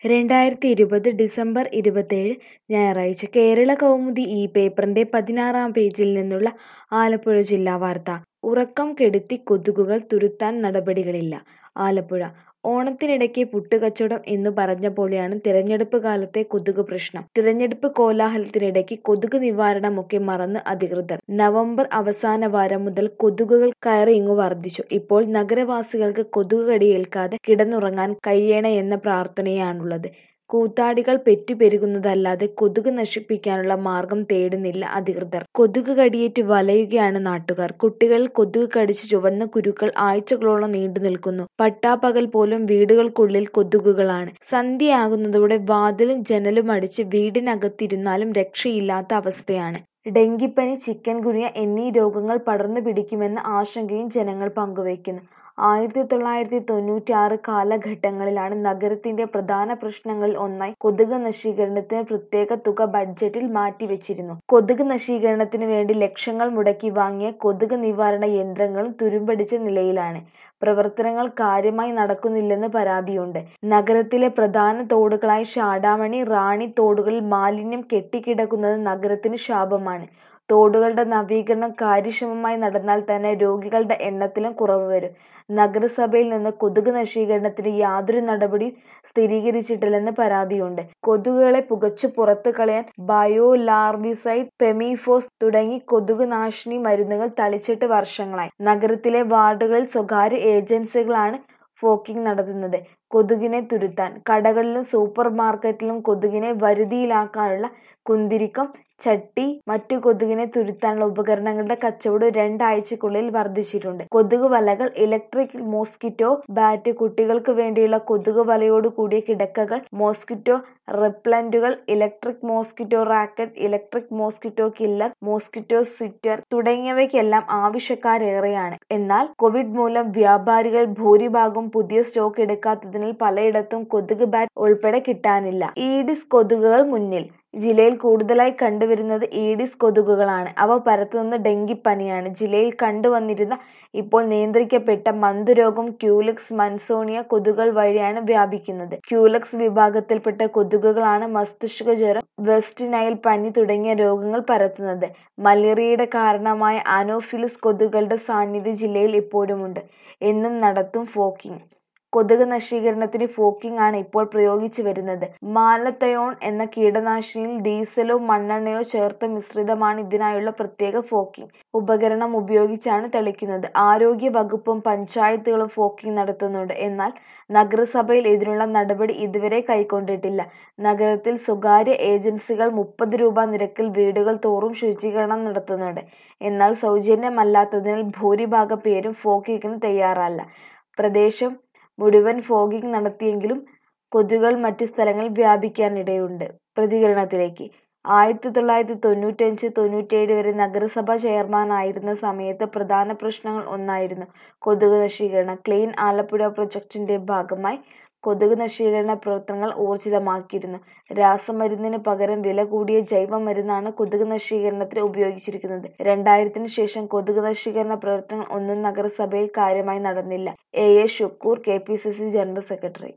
രണ്ടായിരത്തി ഇരുപത് ഡിസംബർ ഇരുപത്തേഴ് ഞായറാഴ്ച കേരള കൗമുദി ഈ പേപ്പറിന്റെ പതിനാറാം പേജിൽ നിന്നുള്ള ആലപ്പുഴ ജില്ലാ വാർത്ത ഉറക്കം കെടുത്തി കൊതുകുകൾ തുരത്താൻ നടപടികളില്ല ആലപ്പുഴ ഓണത്തിനിടയ്ക്ക് പുട്ടുകച്ചവടം എന്നു പറഞ്ഞ പോലെയാണ് തിരഞ്ഞെടുപ്പ് കാലത്തെ കൊതുക് പ്രശ്നം തിരഞ്ഞെടുപ്പ് കോലാഹലത്തിനിടയ്ക്ക് കൊതുക് നിവാരണമൊക്കെ മറന്ന് അധികൃതർ നവംബർ അവസാന വാരം മുതൽ കൊതുകുകൾ കയറി ഇങ്ങു വർദ്ധിച്ചു ഇപ്പോൾ നഗരവാസികൾക്ക് കൊതുക് കടിയേൽക്കാതെ കിടന്നുറങ്ങാൻ കഴിയണമെന്ന പ്രാർത്ഥനയാണുള്ളത് കൂത്താടികൾ പെറ്റുപെരുകുന്നതല്ലാതെ കൊതുക് നശിപ്പിക്കാനുള്ള മാർഗം തേടുന്നില്ല അധികൃതർ കൊതുക് കടിയേറ്റ് വലയുകയാണ് നാട്ടുകാർ കുട്ടികളിൽ കൊതുക് കടിച്ച് ചുവന്ന കുരുക്കൾ ആഴ്ചകളോളം നീണ്ടു നിൽക്കുന്നു പട്ടാപ്പകൽ പോലും വീടുകൾക്കുള്ളിൽ കൊതുകുകളാണ് സന്ധ്യയാകുന്നതോടെ വാതിലും ജനലും അടിച്ച് വീടിനകത്തിരുന്നാലും രക്ഷയില്ലാത്ത അവസ്ഥയാണ് ഡെങ്കിപ്പനി ചിക്കൻ ഗുനിയ എന്നീ രോഗങ്ങൾ പടർന്നു പിടിക്കുമെന്ന ആശങ്കയും ജനങ്ങൾ പങ്കുവയ്ക്കുന്നു ആയിരത്തി തൊള്ളായിരത്തി തൊണ്ണൂറ്റി ആറ് കാലഘട്ടങ്ങളിലാണ് നഗരത്തിന്റെ പ്രധാന പ്രശ്നങ്ങളിൽ ഒന്നായി കൊതുക് നശീകരണത്തിന് പ്രത്യേക തുക ബഡ്ജറ്റിൽ മാറ്റിവെച്ചിരുന്നു കൊതുക് നശീകരണത്തിന് വേണ്ടി ലക്ഷങ്ങൾ മുടക്കി വാങ്ങിയ കൊതുക് നിവാരണ യന്ത്രങ്ങളും തുരുമ്പടിച്ച നിലയിലാണ് പ്രവർത്തനങ്ങൾ കാര്യമായി നടക്കുന്നില്ലെന്ന് പരാതിയുണ്ട് നഗരത്തിലെ പ്രധാന തോടുകളായ ഷാഡാമണി റാണി തോടുകളിൽ മാലിന്യം കെട്ടിക്കിടക്കുന്നത് നഗരത്തിന് ശാപമാണ് തോടുകളുടെ നവീകരണം കാര്യക്ഷമമായി നടന്നാൽ തന്നെ രോഗികളുടെ എണ്ണത്തിലും കുറവ് വരും നഗരസഭയിൽ നിന്ന് കൊതുക് നശീകരണത്തിന് യാതൊരു നടപടിയും സ്ഥിരീകരിച്ചിട്ടില്ലെന്ന് പരാതിയുണ്ട് കൊതുകുകളെ പുകച്ചു പുറത്തു കളയാൻ ബയോ ലാർവിസൈഡ് പെമിഫോസ് തുടങ്ങി കൊതുക് നാശിനി മരുന്നുകൾ തളിച്ചിട്ട് വർഷങ്ങളായി നഗരത്തിലെ വാർഡുകളിൽ സ്വകാര്യ ഏജൻസികളാണ് ഫോക്കിംഗ് നടത്തുന്നത് കൊതുകിനെ തുരുത്താൻ കടകളിലും സൂപ്പർ മാർക്കറ്റിലും കൊതുകിനെ വരുതിയിലാക്കാനുള്ള കുന്തിരിക്കം ചട്ടി മറ്റു കൊതുകിനെ തുരുത്താനുള്ള ഉപകരണങ്ങളുടെ കച്ചവടം രണ്ടാഴ്ചക്കുള്ളിൽ വർദ്ധിച്ചിട്ടുണ്ട് കൊതുക് വലകൾ ഇലക്ട്രിക് മോസ്കിറ്റോ ബാറ്റ് കുട്ടികൾക്ക് വേണ്ടിയുള്ള കൊതുക് വലയോട് കൂടിയ കിടക്കകൾ മോസ്കിറ്റോ റിപ്ലന്റുകൾ electric mosquito racket electric mosquito killer mosquito swatter തുടങ്ങിയവയ്ക്കെല്ലാം ആവശ്യക്കാരേറെയാണ് എന്നാൽ കോവിഡ് മൂലം വ്യാപാരികൾ ഭൂരിഭാഗം പുതിയ സ്റ്റോക്ക് എടുക്കാത്തതിനാൽ പലയിടത്തും കൊതുക് ബാറ്റ് ഉൾപ്പെടെ കിട്ടാനില്ല ഈഡിസ് കൊതുകുകൾ മുന്നിൽ ജില്ലയിൽ കൂടുതലായി കണ്ടുവരുന്നത് ഈഡിസ് കൊതുകുകളാണ് അവ പരത്തുന്നത് ഡെങ്കിപ്പനിയാണ് ജില്ലയിൽ കണ്ടുവന്നിരുന്ന ഇപ്പോൾ നിയന്ത്രിക്കപ്പെട്ട മന്തുരോഗം ക്യൂലക്സ് മൻസോണിയ കൊതുകുകൾ വഴിയാണ് വ്യാപിക്കുന്നത് ക്യൂലക്സ് വിഭാഗത്തിൽപ്പെട്ട കൊതുകുകളാണ് മസ്തിഷ്ക ജ്വരം വെസ്റ്റ് നൈൽ പനി തുടങ്ങിയ രോഗങ്ങൾ പരത്തുന്നത് മലേറിയയുടെ കാരണമായ അനോഫിലിസ് കൊതുകുകളുടെ സാന്നിധ്യം ജില്ലയിൽ ഇപ്പോഴുമുണ്ട് എന്നും നടത്തും ഫോക്കിംഗ് കൊതുക് നശീകരണത്തിന് ഫോക്കിംഗ് ആണ് ഇപ്പോൾ പ്രയോഗിച്ചു വരുന്നത് മാലത്തയോൺ എന്ന കീടനാശിനിയിൽ ഡീസലോ മണ്ണെണ്ണയോ ചേർത്ത മിശ്രിതമാണ് ഇതിനായുള്ള പ്രത്യേക ഫോക്കിംഗ് ഉപകരണം ഉപയോഗിച്ചാണ് തെളിക്കുന്നത് ആരോഗ്യ വകുപ്പും പഞ്ചായത്തുകളും ഫോക്കിംഗ് നടത്തുന്നുണ്ട് എന്നാൽ നഗരസഭയിൽ ഇതിനുള്ള നടപടി ഇതുവരെ കൈക്കൊണ്ടിട്ടില്ല നഗരത്തിൽ സ്വകാര്യ ഏജൻസികൾ മുപ്പത് രൂപ നിരക്കിൽ വീടുകൾ തോറും ശുചീകരണം നടത്തുന്നുണ്ട് എന്നാൽ സൗജന്യമല്ലാത്തതിനാൽ ഭൂരിഭാഗം പേരും ഫോക്കിങ്ങിന് തയ്യാറല്ല പ്രദേശം മുഴുവൻ ഫോഗിംഗ് നടത്തിയെങ്കിലും കൊതുകുകൾ മറ്റ് സ്ഥലങ്ങളിൽ വ്യാപിക്കാനിടയുണ്ട് പ്രതികരണത്തിലേക്ക് ആയിരത്തി തൊള്ളായിരത്തി തൊണ്ണൂറ്റഞ്ച് തൊണ്ണൂറ്റേഴ് വരെ നഗരസഭാ ചെയർമാനായിരുന്ന സമയത്ത് പ്രധാന പ്രശ്നങ്ങൾ ഒന്നായിരുന്നു കൊതുക് നശീകരണം ക്ലീൻ ആലപ്പുഴ പ്രൊജക്ടിന്റെ ഭാഗമായി കൊതുക് നശീകരണ പ്രവർത്തനങ്ങൾ ഊർജിതമാക്കിയിരുന്നു രാസമരുന്നിന് പകരം വില കൂടിയ ജൈവ മരുന്നാണ് കൊതുക് നശീകരണത്തിന് ഉപയോഗിച്ചിരിക്കുന്നത് രണ്ടായിരത്തിന് ശേഷം കൊതുക് നശീകരണ പ്രവർത്തനങ്ങൾ ഒന്നും നഗരസഭയിൽ കാര്യമായി നടന്നില്ല A A Shukkoor K P C C general secretary